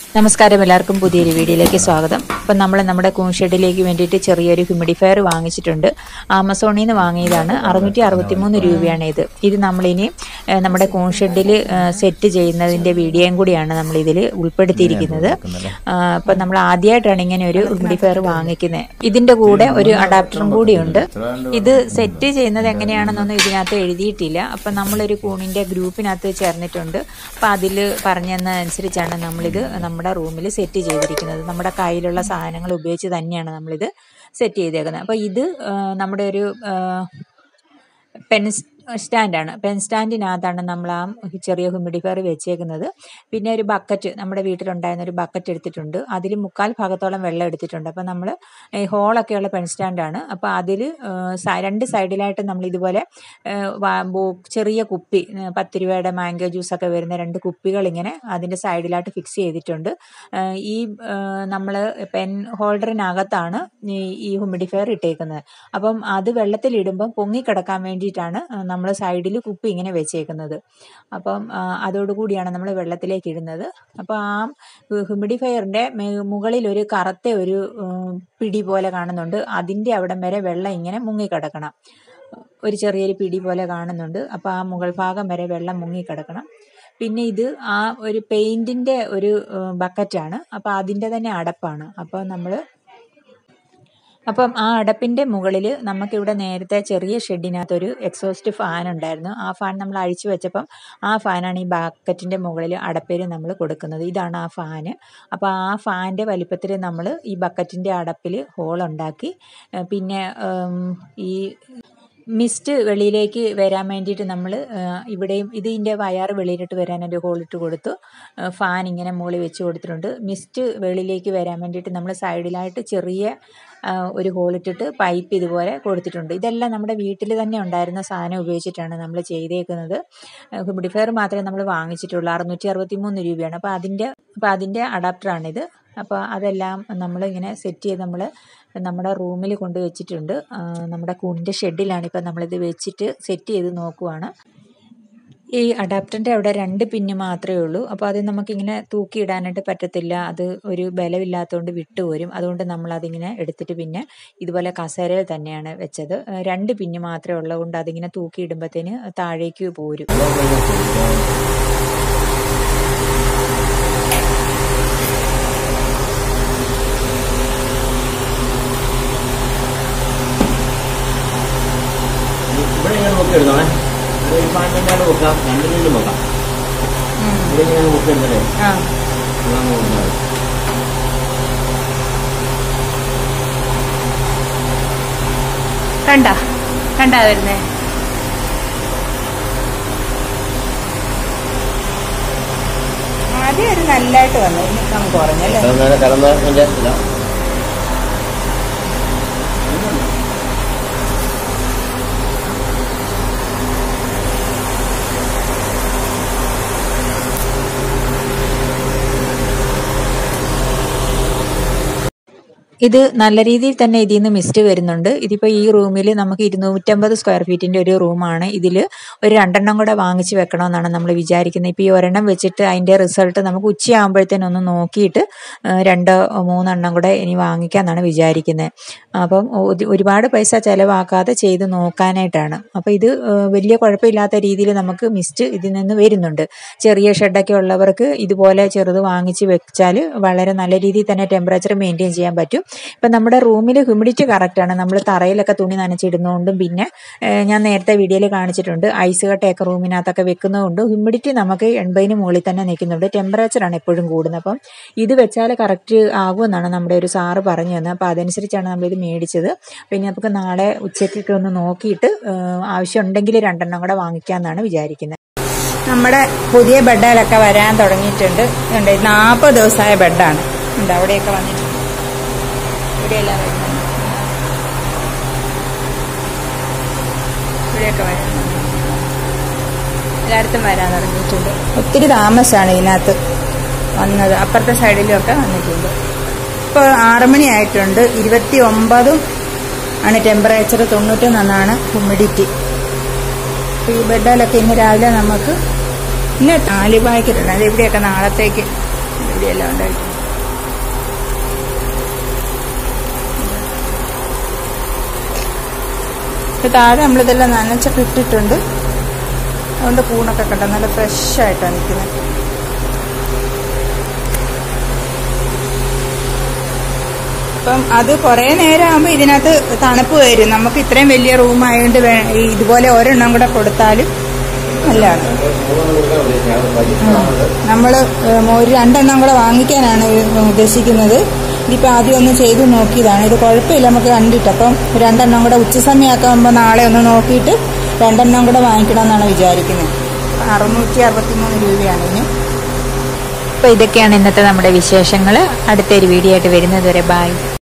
നമസ്കാരം എല്ലാവർക്കും പുതിയൊരു വീഡിയോയിലേക്ക് സ്വാഗതം അപ്പം നമ്മൾ നമ്മുടെ കൂൺ ഷെഡിലേക്ക് വേണ്ടിയിട്ട് ചെറിയൊരു ഹ്യൂമിഡിഫയർ വാങ്ങിച്ചിട്ടുണ്ട് ആമസോണിൽ നിന്ന് വാങ്ങിയതാണ് അറുന്നൂറ്റി അറുപത്തിമൂന്ന് രൂപയാണ് ഇത് ഇത് നമ്മളിനി ഏഹ്, നമ്മുടെ കൂൺ ഷെഡിൽ സെറ്റ് ചെയ്യുന്നതിൻ്റെ വീഡിയോയും കൂടിയാണ് നമ്മളിതിൽ ഉൾപ്പെടുത്തിയിരിക്കുന്നത് അപ്പം നമ്മൾ ആദ്യമായിട്ടാണ് ഇങ്ങനെ ഒരു ഹ്യൂമിഡിഫയർ വാങ്ങിക്കുന്നത് ഇതിൻ്റെ കൂടെ ഒരു അഡാപ്റ്ററും കൂടിയുണ്ട് ഇത് സെറ്റ് ചെയ്യുന്നത് എങ്ങനെയാണെന്നൊന്നും ഇതിനകത്ത് എഴുതിയിട്ടില്ല അപ്പം നമ്മളൊരു കൂണിൻ്റെ ഗ്രൂപ്പിനകത്ത് ചേർന്നിട്ടുണ്ട് അപ്പം അതിൽ പറഞ്ഞതനുസരിച്ചാണ് നമ്മളിത് നമ്മുടെ റൂമിൽ സെറ്റ് ചെയ്തിരിക്കുന്നത് നമ്മുടെ കയ്യിലുള്ള സാധനങ്ങൾ ഉപയോഗിച്ച് തന്നെയാണ് നമ്മളിത് സെറ്റ് ചെയ്തേക്കുന്നത് അപ്പോൾ ഇത് ആ, നമ്മുടെ ഒരു പെൻ സ്റ്റാൻഡാണ് പെൻ സ്റ്റാൻഡിനകത്താണ് നമ്മൾ ആ ചെറിയ ഹ്യൂമിഡിഫയർ വെച്ചേക്കുന്നത് പിന്നെ ഒരു ബക്കറ്റ് നമ്മുടെ വീട്ടിലുണ്ടായിരുന്ന ഒരു ബക്കറ്റ് എടുത്തിട്ടുണ്ട് അതിൽ മുക്കാൽ ഭാഗത്തോളം വെള്ളം എടുത്തിട്ടുണ്ട് അപ്പോൾ നമ്മൾ ഈ ഹോളൊക്കെയുള്ള പെൻ സ്റ്റാൻഡാണ് അപ്പോൾ അതിൽ രണ്ട് സൈഡിലായിട്ട് നമ്മൾ ഇതുപോലെ ആ, വാ- ബോ- ചെറിയ കുപ്പി ആ, പത്ത് രൂപയുടെ മാംഗോ ജ്യൂസൊക്കെ വരുന്ന രണ്ട് കുപ്പികൾ ഇങ്ങനെ അതിൻ്റെ സൈഡിലായിട്ട് ഫിക്സ് ചെയ്തിട്ടുണ്ട് ആ, ഈ നമ്മൾ പെൻ ഹോൾഡറിനകത്താണ് ഈ ഈ ഹ്യൂമിഡിഫയർ ഇട്ടേക്കുന്നത് അപ്പം അത് വെള്ളത്തിലിടുമ്പം പൊങ്ങിക്കിടക്കാൻ വേണ്ടിയിട്ടാണ് നമ്മൾ സൈഡിൽ കുപ്പി ഇങ്ങനെ വെച്ചേക്കുന്നത് അപ്പം ആ, അതോടുകൂടിയാണ് നമ്മൾ വെള്ളത്തിലേക്ക് ഇടുന്നത് അപ്പോൾ ആ ഹ്യൂമിഡിഫയറിൻ്റെ മുകളിൽ ഒരു കറുത്ത ഒരു ഉം, പിടി പോലെ കാണുന്നുണ്ട് അതിൻ്റെ അവിടം വരെ വെള്ളം ഇങ്ങനെ മുങ്ങിക്കിടക്കണം ഒരു ചെറിയൊരു പിടി പോലെ കാണുന്നുണ്ട് അപ്പോൾ ആ മുകൾ ഭാഗം വരെ വെള്ളം മുങ്ങിക്കിടക്കണം പിന്നെ ഇത് ആ ഒരു പെയിന്റിന്റെ ഒരു ഏഹ്, ബക്കറ്റാണ് അപ്പോൾ അതിൻ്റെ തന്നെ അടപ്പാണ് അപ്പോൾ നമ്മൾ അപ്പം ആ അടപ്പിന്റെ മുകളിൽ നമുക്കിവിടെ നേരത്തെ ചെറിയ ഷെഡിനകത്തൊരു എക്സോസ്റ്റ് ഫാൻ ഉണ്ടായിരുന്നു ആ ഫാൻ നമ്മൾ അഴിച്ചു വെച്ചപ്പം ആ ഫാനാണ് ഈ ബക്കറ്റിന്റെ മുകളിൽ അടപ്പിൽ നമ്മൾ കൊടുക്കുന്നത് ഇതാണ് ആ ഫാന് അപ്പോൾ ആ ഫാൻ്റെ വലിപ്പത്തിൽ നമ്മൾ ഈ ബക്കറ്റിന്റെ അടപ്പിൽ ഹോൾ ഉണ്ടാക്കി ഏഹ് പിന്നെ ഉം, ഈ മിസ്റ്റ് വെളിയിലേക്ക് വരാൻ വേണ്ടിയിട്ട് നമ്മൾ ഇവിടെയും ഇതിൻ്റെ വയർ വെളിയിലിട്ട് വരാൻ ഒരു ഹോളിട്ട് കൊടുത്തു ആ, ഫാൻ ഇങ്ങനെ മുകളിൽ വെച്ച് കൊടുത്തിട്ടുണ്ട് മിസ്റ്റ് വെളിയിലേക്ക് വരാൻ വേണ്ടിയിട്ട് നമ്മൾ സൈഡിലായിട്ട് ചെറിയ ആ, ഒരു ഹോളിട്ടിട്ട് പൈപ്പ് ഇതുപോലെ കൊടുത്തിട്ടുണ്ട് ഇതെല്ലാം നമ്മുടെ വീട്ടിൽ തന്നെ ഉണ്ടായിരുന്ന സാധനം ഉപയോഗിച്ചിട്ടാണ് നമ്മൾ ചെയ്തേക്കുന്നത് ഹ്യൂമിഡിഫയർ മാത്രമേ നമ്മൾ വാങ്ങിച്ചിട്ടുള്ളൂ അറുന്നൂറ്റി അറുപത്തി മൂന്ന് രൂപയാണ് അപ്പോൾ അതിൻ്റെ അപ്പോൾ അതിൻ്റെ അഡാപ്റ്ററാണിത് അപ്പോൾ അതെല്ലാം നമ്മൾ ഇങ്ങനെ സെറ്റ് ചെയ്ത് നമ്മൾ നമ്മുടെ റൂമിൽ കൊണ്ട് വെച്ചിട്ടുണ്ട് ആ, നമ്മുടെ കൂണിൻ്റെ ഷെഡിലാണ് ഇപ്പോൾ നമ്മളിത് വെച്ചിട്ട് സെറ്റ് ചെയ്ത് നോക്കുവാണ് ഈ അഡാപ്റ്ററിൻ്റെ അവിടെ രണ്ട് പിന്ന് മാത്രമേ ഉള്ളൂ അപ്പോൾ അത് നമുക്കിങ്ങനെ തൂക്കിയിടാനായിട്ട് പറ്റത്തില്ല അത് ഒരു ബലമില്ലാത്തതുകൊണ്ട് വിട്ടുപോരും അതുകൊണ്ട് നമ്മൾ അതിങ്ങനെ എടുത്തിട്ട് പിന്നെ ഇതുപോലെ കസേരയിൽ തന്നെയാണ് വെച്ചത് ആ, രണ്ട് പിന്ന് മാത്രമേ ഉള്ളതുകൊണ്ട് അതിങ്ങനെ തൂക്കിയിടുമ്പോഴത്തേന് താഴേക്ക് പോരും ഇവിടെ ഇങ്ങനെ നോക്കി എടുക്കണേ ഇവിടെ ഈ ഫാനിൻ്റെ നോക്കാം രണ്ടിനും നോക്കാം ഇവിടെ ഇങ്ങനെ നോക്കി എടുക്കണേ ആ ഇവിടെ നോക്കുന്നത് കണ്ട കണ്ടാ വരുന്നേ ആദ്യം ഒരു നല്ലതായിട്ട് വന്നു ഇനി നമുക്ക് കുറഞ്ഞല്ലേ കിടന്ന കിടന്നതിൻ്റെ ഇല്ല ഇത് നല്ല രീതിയിൽ തന്നെ ഇതിൽ നിന്ന് മിസ്റ്റ് വരുന്നുണ്ട് ഇതിപ്പോൾ ഈ റൂമിൽ നമുക്ക് ഇരുന്നൂറ്റമ്പത് സ്ക്വയർ ഫീറ്റിന്റെ ഒരു റൂമാണ് ഇതിൽ ഒരു രണ്ടെണ്ണം കൂടെ വാങ്ങിച്ച് വെക്കണമെന്നാണ് നമ്മൾ വിചാരിക്കുന്നത് ഇപ്പോൾ ഈ ഒരെണ്ണം വെച്ചിട്ട് അതിന്റെ റിസൾട്ട് നമുക്ക് ഉച്ചയാകുമ്പോഴത്തേനും ഒന്ന് നോക്കിയിട്ട് ആ, രണ്ടോ മൂന്നെണ്ണം കൂടെ ഇനി വാങ്ങിക്കാമെന്നാണ് വിചാരിക്കുന്നത് അപ്പം ഒരു- ഒരുപാട് പൈസ ചിലവാക്കാതെ ചെയ്ത് നോക്കാനായിട്ടാണ് അപ്പോൾ ഇത് ആ, വലിയ കുഴപ്പമില്ലാത്ത രീതിയിൽ നമുക്ക് മിസ്റ്റ് ഇതിൽ നിന്ന് വരുന്നുണ്ട് ചെറിയ ഷെഡൊക്കെ ഉള്ളവർക്ക് ഇതുപോലെ ചെറുത് വാങ്ങിച്ച് വെച്ചാൽ വളരെ നല്ല രീതിയിൽ തന്നെ ടെമ്പറേച്ചർ മെയിൻറ്റെയിൻ ചെയ്യാൻ പറ്റും ഇപ്പം നമ്മുടെ റൂമിൽ ഹ്യൂമിഡിറ്റി കറക്റ്റാണ് നമ്മൾ തറയിലൊക്കെ തുണി നനച്ചിടുന്നതുകൊണ്ടും പിന്നെ ഏഹ്, ഞാൻ നേരത്തെ വീഡിയോയിൽ കാണിച്ചിട്ടുണ്ട് ഐസ് കട്ടയൊക്കെ റൂമിനകത്തൊക്കെ വെക്കുന്നതുകൊണ്ട് ഹ്യൂമിഡിറ്റി നമുക്ക് എൺപതിന് മുകളിൽ തന്നെ നിൽക്കുന്നുണ്ട് ടെമ്പറേച്ചറാണ് എപ്പോഴും കൂടുന്നത് അപ്പം ഇത് വെച്ചാൽ കറക്റ്റ് ആകുമെന്നാണ് നമ്മുടെ ഒരു സാറ് പറഞ്ഞു തന്നത് അപ്പോൾ അതനുസരിച്ചാണ് നമ്മളിത് മേടിച്ചത് പിന്നെ നമുക്ക് നാളെ ഉച്ചയ്ക്കൊക്കെ ഒന്ന് നോക്കിയിട്ട് ഏഹ്, ആവശ്യമുണ്ടെങ്കിൽ രണ്ടെണ്ണം കൂടെ വാങ്ങിക്കാമെന്നാണ് വിചാരിക്കുന്നത് നമ്മുടെ പുതിയ ബെഡുകളൊക്കെ വരാൻ തുടങ്ങിയിട്ടുണ്ട് ഉണ്ട് നാൽപ്പത് ദിവസമായ ബെഡാണ് ഉണ്ട് അവിടെയൊക്കെ വന്നിട്ടുണ്ട് ഇവിടെയെല്ലാം വരുന്നുണ്ട് ഇവിടെയൊക്കെ വരാൻ എല്ലായിടത്തും വരാൻ തുടങ്ങിയിട്ടുണ്ട് ഒത്തിരി താമസമാണ് ഇതിനകത്ത് വന്നത് അപ്പുറത്തെ സൈഡിലും ഒക്കെ വന്നിട്ടുണ്ട് ഇപ്പോൾ ആറുമണി ആയിട്ടുണ്ട് ഇരുപത്തി ഒമ്പതും ആണ് ടെമ്പറേച്ചർ തൊണ്ണൂറ്റൊന്നാണ് ഹ്യൂമിഡിറ്റി ഈ ബെഡിലൊക്കെ ഇന്ന് രാവിലെ നമുക്ക് ഇന്ന് നാല് പാക്കറ്റുണ്ട് അത് ഇവിടെയൊക്കെ നാളത്തേക്ക് ഇവിടെയെല്ലാം ഉണ്ടായിട്ട് ഇത് താഴെ നമ്മളിതെല്ലാം നനച്ചൊക്കെ ഇട്ടിട്ടുണ്ട് അതുകൊണ്ട് കൂണൊക്കെ കണ്ട നല്ല ഫ്രഷ് ആയിട്ടാണ് നിൽക്കുന്നത് അപ്പം അത് കുറേ നേരം ആകുമ്പോൾ ഇതിനകത്ത് തണുപ്പ് വരും നമുക്ക് ഇത്രയും വലിയ റൂം ആയതുകൊണ്ട് വേ- ഈ ഇതുപോലെ ഒരെണ്ണം കൂടെ കൊടുത്താലും നല്ലതാണ് മൂന്നെണ്ണം കൊടുക്കാൻ ഉദ്ദേശിച്ചത് അത് ബജറ്റ് നമ്മൾ ഒരു രണ്ടെണ്ണം കൂടെ വാങ്ങിക്കാനാണ് ഉദ്ദേശിക്കുന്നത് ഇതിപ്പോൾ ആദ്യം ഒന്ന് ചെയ്ത് നോക്കിയതാണ് ഇത് കുഴപ്പമില്ല നമുക്ക് കണ്ടിട്ട് അപ്പം രണ്ടെണ്ണം കൂടെ ഉച്ച സമയമൊക്കെ ആകുമ്പോൾ നാളെ ഒന്ന് നോക്കിയിട്ട് രണ്ടെണ്ണം കൂടെ വാങ്ങിക്കണമെന്നാണ് വിചാരിക്കുന്നത് അറുന്നൂറ്റി അറുപത്തി മൂന്ന് രൂപയാണ് ഇതിന് അപ്പോൾ ഇതൊക്കെയാണ് ഇന്നത്തെ നമ്മുടെ വിശേഷങ്ങൾ അടുത്തൊരു വീഡിയോ ആയിട്ട് വരുന്നത് വരെ ബൈ